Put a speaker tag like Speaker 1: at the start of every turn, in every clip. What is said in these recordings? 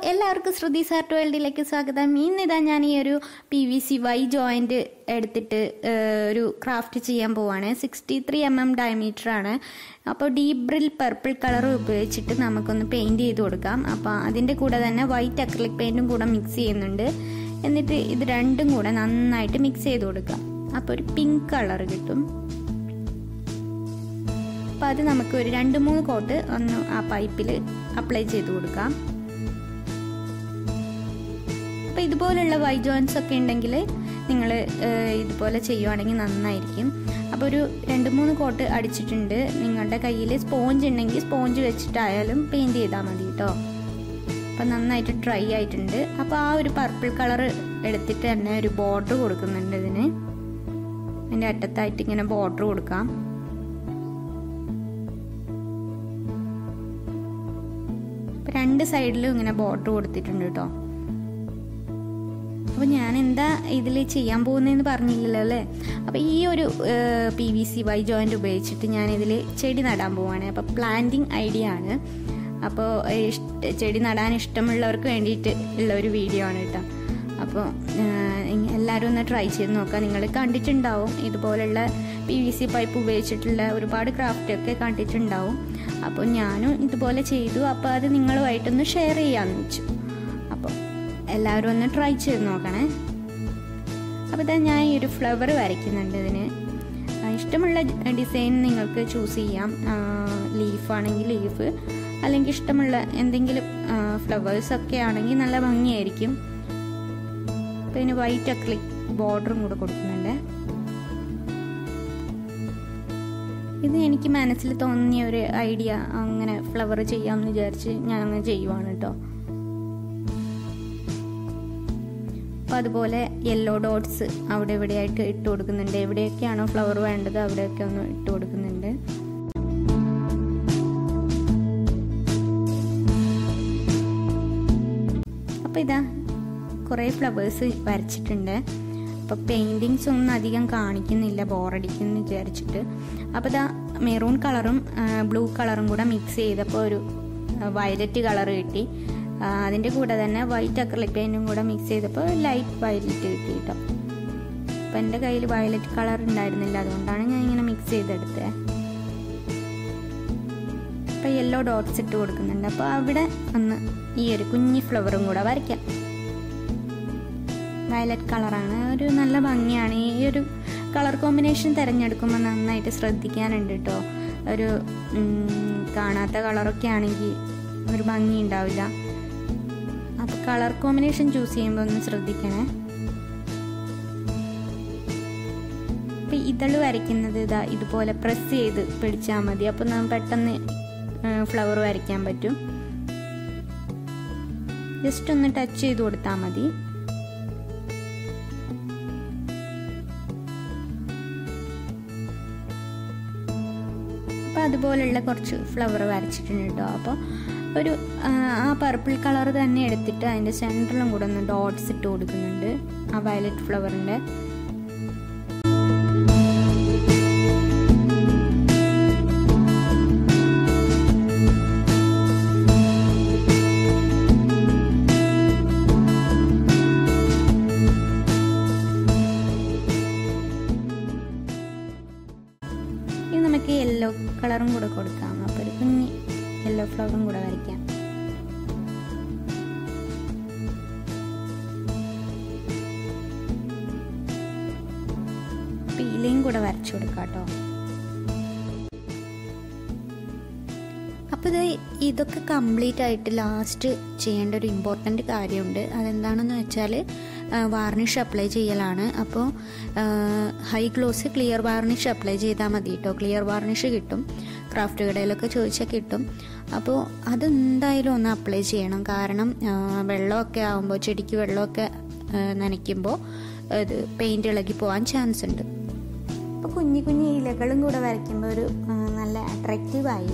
Speaker 1: എല്ലാവർക്കും ശ്രുതി സാർട്ട് വേൾഡിലേക്ക് സ്വാഗതം ഇന്നിതാ ഞാൻ ഈ ഒരു P V C Y joint എടുത്തിട്ട് ഏഹ്, ഒരു ക്രാഫ്റ്റ് ചെയ്യാൻ പോവാണ് sixty three m m diameter ആണ് അപ്പോൾ ഡീപ് ബ്രിൽ പർപ്പിൾ കളർ ഉപയോഗിച്ചിട്ട് നമുക്കൊന്ന് പെയിന്റ് ചെയ്ത് കൊടുക്കാം അപ്പോൾ അതിൻ്റെ കൂടെ തന്നെ വൈറ്റ് അക്രിലിക് പെയിന്റും കൂടെ മിക്സ് ചെയ്യുന്നുണ്ട് എന്നിട്ട് ഇത് രണ്ടും കൂടെ നന്നായിട്ട് മിക്സ് ചെയ്ത് കൊടുക്കാം അപ്പോൾ ഒരു പിങ്ക് കളർ കിട്ടും അപ്പോൾ അത് നമുക്ക് ഒരു രണ്ട് മൂന്ന് കോട്ട് ഒന്ന് ആ പൈപ്പിൽ അപ്ലൈ ചെയ്ത് കൊടുക്കാം അപ്പോൾ ഇതുപോലുള്ള വൈ ജോയിൻസ് ഒക്കെ ഉണ്ടെങ്കിൽ നിങ്ങൾ ഇതുപോലെ ചെയ്യുവാണെങ്കിൽ നന്നായിരിക്കും അപ്പോൾ ഒരു രണ്ട് മൂന്ന് കോട്ട് അടിച്ചിട്ടുണ്ട് നിങ്ങളുടെ കയ്യിൽ സ്പോഞ്ച് ഉണ്ടെങ്കിൽ സ്പോഞ്ച് വെച്ചിട്ടായാലും പെയിൻറ് ചെയ്താൽ മതി കേട്ടോ അപ്പോൾ നന്നായിട്ട് ഡ്രൈ ആയിട്ടുണ്ട് അപ്പോൾ ആ ഒരു പർപ്പിൾ കളർ എടുത്തിട്ട് തന്നെ ഒരു ബോർഡർ കൊടുക്കുന്നുണ്ട് ഇതിന് അതിൻ്റെ അറ്റത്തായിട്ട് ഇങ്ങനെ ബോർഡർ കൊടുക്കാം രണ്ട് സൈഡിലും ഇങ്ങനെ ബോർഡർ കൊടുത്തിട്ടുണ്ട് കേട്ടോ അപ്പോൾ ഞാൻ എന്താ ഇതിൽ ചെയ്യാൻ പോകുന്നതെന്ന് പറഞ്ഞില്ലല്ലോ അല്ലേ അപ്പോൾ ഈ ഒരു P V C Y joint ഉപയോഗിച്ചിട്ട് ഞാൻ ഇതിൽ ചെടി നടാൻ പോവാണ് അപ്പോൾ പ്ലാന്റിങ് ഐഡിയ ആണ് അപ്പോൾ ഇഷ്ട ചെടി നടാൻ ഇഷ്ടമുള്ളവർക്ക് വേണ്ടിയിട്ട് ഉള്ള ഒരു വീഡിയോ ആണ് കേട്ടോ അപ്പോൾ എല്ലാവരും ഒന്ന് ട്രൈ ചെയ്ത് നോക്കാം നിങ്ങൾ കണ്ടിട്ടുണ്ടാവും ഇതുപോലുള്ള പി വി സി പൈപ്പ് ഉപയോഗിച്ചിട്ടുള്ള ഒരുപാട് ക്രാഫ്റ്റ് ഒക്കെ കണ്ടിട്ടുണ്ടാവും അപ്പോൾ ഞാനും ഇതുപോലെ ചെയ്തു അപ്പോൾ അത് നിങ്ങളുമായിട്ടൊന്ന് ഷെയർ ചെയ്യാമെന്ന് വെച്ചു അപ്പോൾ എല്ലാവരും ഒന്ന് ട്രൈ ചെയ്ത് നോക്കണേ അപ്പോൾ ഇതാ ഞാൻ ഈ ഒരു ഫ്ലവർ വരയ്ക്കുന്നുണ്ട് ഇതിന് ഇഷ്ടമുള്ള ഡിസൈൻ നിങ്ങൾക്ക് ചൂസ് ചെയ്യാം ലീഫ് ആണെങ്കിൽ ലീഫ് അല്ലെങ്കിൽ ഇഷ്ടമുള്ള എന്തെങ്കിലും ഫ്ലവേഴ്സ് ഒക്കെ ആണെങ്കിൽ നല്ല ഭംഗിയായിരിക്കും അപ്പോൾ ഇതിന് വൈറ്റ് അക്ലിക് ബോർഡറും കൂടെ കൊടുക്കുന്നുണ്ട് ഇത് എനിക്ക് മനസ്സിൽ തോന്നിയ ഒരു ഐഡിയ അങ്ങനെ ഫ്ലവർ ചെയ്യാമെന്ന് വിചാരിച്ച് ഞാൻ അങ്ങനെ ചെയ്യുവാണ് കേട്ടോ അപ്പം അതുപോലെ യെല്ലോ ഡോട്ട്സ് അവിടെ ഇവിടെയായിട്ട് ഇട്ട് കൊടുക്കുന്നുണ്ട് എവിടെയൊക്കെയാണോ ഫ്ലവർ വേണ്ടത് അവിടെയൊക്കെ ഒന്ന് ഇട്ട് കൊടുക്കുന്നുണ്ട് അപ്പോൾ ഇതാ കുറേ ഫ്ലവേഴ്സ് വരച്ചിട്ടുണ്ട് അപ്പോൾ പെയിൻറ്റിങ്സ് ഒന്നും അധികം കാണിക്കുന്നില്ല ബോറടിക്കുന്നു വിചാരിച്ചിട്ട് അപ്പോൾ ഇതാ മെറൂൺ കളറും ബ്ലൂ കളറും കൂടെ മിക്സ് ചെയ്തപ്പോൾ ഒരു വയലറ്റ് കളർ കിട്ടി അതിൻ്റെ കൂടെ തന്നെ വൈറ്റ് അക്രലിക് പെയിൻറ്റും കൂടെ മിക്സ് ചെയ്തപ്പോൾ ലൈറ്റ് വയലറ്റ് കിട്ടി കേട്ടോ അപ്പം എൻ്റെ കയ്യിൽ വയലറ്റ് കളർ ഉണ്ടായിരുന്നില്ല അതുകൊണ്ടാണ് ഞാൻ ഇങ്ങനെ മിക്സ് ചെയ്തെടുത്തത് അപ്പോൾ യെല്ലോ ഡോട്ട്സ് ഇട്ട് കൊടുക്കുന്നുണ്ട് അപ്പോൾ അവിടെ ഒന്ന് ഈ ഒരു കുഞ്ഞി ഫ്ലവറും കൂടെ വരയ്ക്കാം വയലറ്റ് കളറാണ് ഒരു നല്ല ഭംഗിയാണ് ഈ ഒരു കളർ കോമ്പിനേഷൻ തിരഞ്ഞെടുക്കുമ്പോൾ നന്നായിട്ട് ശ്രദ്ധിക്കാനുണ്ട് കേട്ടോ ഒരു കാണാത്ത കളറൊക്കെ ആണെങ്കിൽ ഒരു ഭംഗി ഉണ്ടാവില്ല അപ്പോൾ കളർ കോമ്പിനേഷൻ ചൂസ് ചെയ്യുമ്പോൾ ഒന്ന് ശ്രദ്ധിക്കണേ അപ്പം ഇതള് വരയ്ക്കുന്നത് ഇതാ ഇതുപോലെ പ്രസ് ചെയ്ത് പിടിച്ചാൽ മതി അപ്പോൾ നമുക്ക് പെട്ടെന്ന് ഫ്ലവർ വരയ്ക്കാൻ പറ്റും ജസ്റ്റ് ഒന്ന് ടച്ച് ചെയ്ത് കൊടുത്താൽ മതി അപ്പോൾ അതുപോലുള്ള കുറച്ച് ഫ്ലവർ വരച്ചിട്ടുണ്ട് കേട്ടോ അപ്പോൾ ഒരു ആ പർപ്പിൾ കളർ തന്നെ എടുത്തിട്ട് അതിൻ്റെ സെൻറ്ററിലും കൂടെ ഒന്ന് ഡോട്ട്സ് ഇട്ട് കൊടുക്കുന്നുണ്ട് ആ വയലറ്റ് ഫ്ലവറിൻ്റെ ഇനി നമുക്ക് യെല്ലോ കളറും കൂടെ കൊടുക്കാം അപ്പോൾ ഒരു കുഞ്ഞി യെല്ലോ ഫ്ലവറും കൂടെ വരയ്ക്കാം പീലയും കൂടെ വരച്ചു കൊടുക്കാം കേട്ടോ അപ്പോൾ ഇത് ഇതൊക്കെ കംപ്ലീറ്റ് ആയിട്ട് ലാസ്റ്റ് ചെയ്യേണ്ട ഒരു ഇമ്പോർട്ടൻ്റ് കാര്യമുണ്ട് അതെന്താണെന്ന് വെച്ചാൽ വാർണിഷ് അപ്ലൈ ചെയ്യലാണ് അപ്പോൾ high gloss clear varnish apply ചെയ്താൽ മതി കേട്ടോ ക്ലിയർ വാർണിഷ് കിട്ടും ക്രാഫ്റ്റ് കടയിലൊക്കെ ചോദിച്ചാൽ കിട്ടും അപ്പോൾ അതെന്തായാലും ഒന്ന് അപ്ലൈ ചെയ്യണം കാരണം വെള്ളമൊക്കെ ആകുമ്പോൾ ചെടിക്ക് വെള്ളമൊക്കെ നനയ്ക്കുമ്പോൾ ഇത് പെയിൻറ് ഇളകി പോകാൻ ചാൻസ് ഉണ്ട് അപ്പോൾ കുഞ്ഞു കുഞ്ഞു ഇലകളും കൂടെ വരയ്ക്കുമ്പോൾ ഒരു നല്ല അട്രാക്റ്റീവായി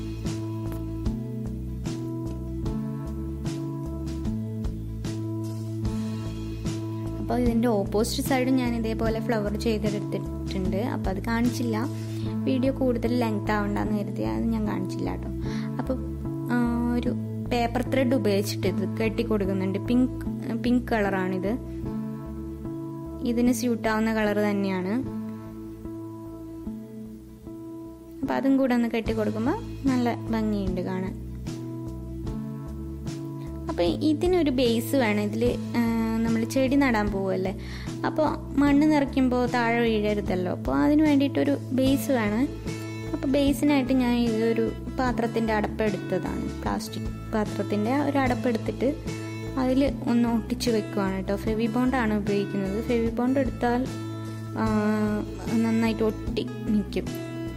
Speaker 1: അപ്പോൾ ഇതിൻ്റെ ഓപ്പോസിറ്റ് സൈഡ് ഞാൻ ഇതേപോലെ ഫ്ലവർ ചെയ്തെടുത്തിട്ടുണ്ട് അപ്പോൾ അത് കാണിച്ചില്ല വീഡിയോ കൂടുതൽ ലെങ്ത് ആവണ്ടെന്ന് കരുതി അത് ഞാൻ കാണിച്ചില്ല കേട്ടോ അപ്പോൾ ഒരു പേപ്പർ ത്രെഡ് ഉപയോഗിച്ചിട്ട് ഇത് കെട്ടി കൊടുക്കുന്നുണ്ട് പിങ്ക് പിങ്ക് കളറാണിത് ഇതിന് സ്യൂട്ടാവുന്ന കളർ തന്നെയാണ് അപ്പം അതും കൂടെ ഒന്ന് കെട്ടി കൊടുക്കുമ്പോൾ നല്ല ഭംഗിയുണ്ട് കാണാൻ അപ്പം ഇതിനൊരു ബേസ് വേണം ഇതിൽ നമ്മൾ ചെടി നടാൻ പോവുമല്ലേ അപ്പോൾ മണ്ണ് നിറയ്ക്കുമ്പോൾ താഴെ വീഴരുതല്ലോ അപ്പോൾ അതിന് വേണ്ടിയിട്ടൊരു ബേസ് വേണം അപ്പോൾ ബേസിനായിട്ട് ഞാൻ ഇതൊരു പാത്രത്തിൻ്റെ അടപ്പെടുത്തതാണ് പ്ലാസ്റ്റിക് പാത്രത്തിൻ്റെ ഒരു അടപ്പെടുത്തിട്ട് അതിൽ ഒന്ന് ഒട്ടിച്ച് വെക്കുവാണ് കേട്ടോ ഫെവി ബോണ്ടാണ് ഉപയോഗിക്കുന്നത് ഫെവി ബോണ്ട് എടുത്താൽ നന്നായിട്ട് ഒട്ടി നിൽക്കും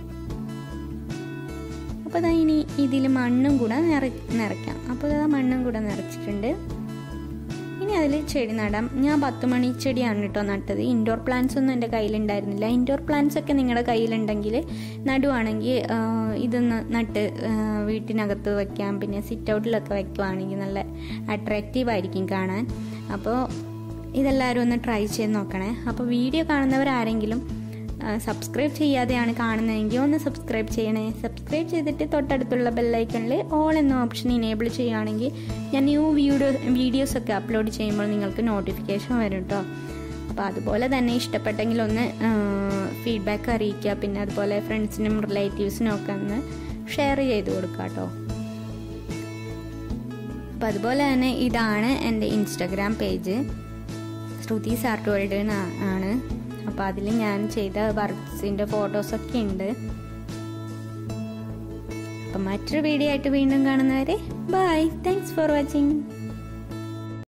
Speaker 1: അപ്പോൾ അതാ ഇനി ഇതിൽ മണ്ണും കൂടെ നിറ നിറയ്ക്കാം അപ്പോൾ അതാ മണ്ണും കൂടെ നിറച്ചിട്ടുണ്ട് ഇനി അതിൽ ചെടി നടാം ഞാൻ പത്ത് മണി ചെടിയാണ് കേട്ടോ നട്ടത് ഇൻഡോർ പ്ലാന്റ്സ് ഒന്നും എൻ്റെ കയ്യിലുണ്ടായിരുന്നില്ല ഇൻഡോർ പ്ലാന്റ്സ് ഒക്കെ നിങ്ങളുടെ കയ്യിലുണ്ടെങ്കിൽ നടുവാണെങ്കിൽ ഇതൊന്ന് നട്ട് വീട്ടിനകത്ത് വയ്ക്കാം പിന്നെ സിറ്റ് ഔട്ടിലൊക്കെ വയ്ക്കുവാണെങ്കിൽ നല്ല അട്രാക്റ്റീവ് ആയിരിക്കും കാണാൻ അപ്പോൾ ഇതെല്ലാവരും ഒന്ന് ട്രൈ ചെയ്ത് നോക്കണേ അപ്പോൾ വീഡിയോ കാണുന്നവരാരെങ്കിലും സബ്സ്ക്രൈബ് ചെയ്യാതെയാണ് കാണുന്നതെങ്കിൽ ഒന്ന് സബ്സ്ക്രൈബ് ചെയ്യണേ സബ്സ്ക്രൈബ് ചെയ്തിട്ട് തൊട്ടടുത്തുള്ള ബെല്ലൈക്കണിൽ ഓൾ എന്ന ഓപ്ഷൻ ഇനേബിൾ ചെയ്യുകയാണെങ്കിൽ ഞാൻ ന്യൂ വീഡിയോ വീഡിയോസൊക്കെ അപ്ലോഡ് ചെയ്യുമ്പോൾ നിങ്ങൾക്ക് നോട്ടിഫിക്കേഷൻ വരും കേട്ടോ അപ്പോൾ അതുപോലെ തന്നെ ഇഷ്ടപ്പെട്ടെങ്കിൽ ഒന്ന് ഫീഡ്ബാക്ക് അറിയിക്കുക പിന്നെ അതുപോലെ ഫ്രണ്ട്സിനും റിലേറ്റീവ്സിനും ഒക്കെ ഒന്ന് ഷെയർ ചെയ്ത് കൊടുക്കുക കേട്ടോ അപ്പോൾ അതുപോലെ തന്നെ ഇതാണ് എൻ്റെ ഇൻസ്റ്റഗ്രാം പേജ് ശ്രുതി സാർട്ട് വേൾഡ് ആണ് അപ്പോൾ അതിൽ ഞാൻ ചെയ്ത വർക്ക്സിൻ്റെ ഫോട്ടോസൊക്കെ ഉണ്ട് അപ്പം മറ്റൊരു വീഡിയോ ആയിട്ട് വീണ്ടും കാണുന്നവരെ ബൈ താങ്ക്സ് ഫോർ വാച്ചിങ്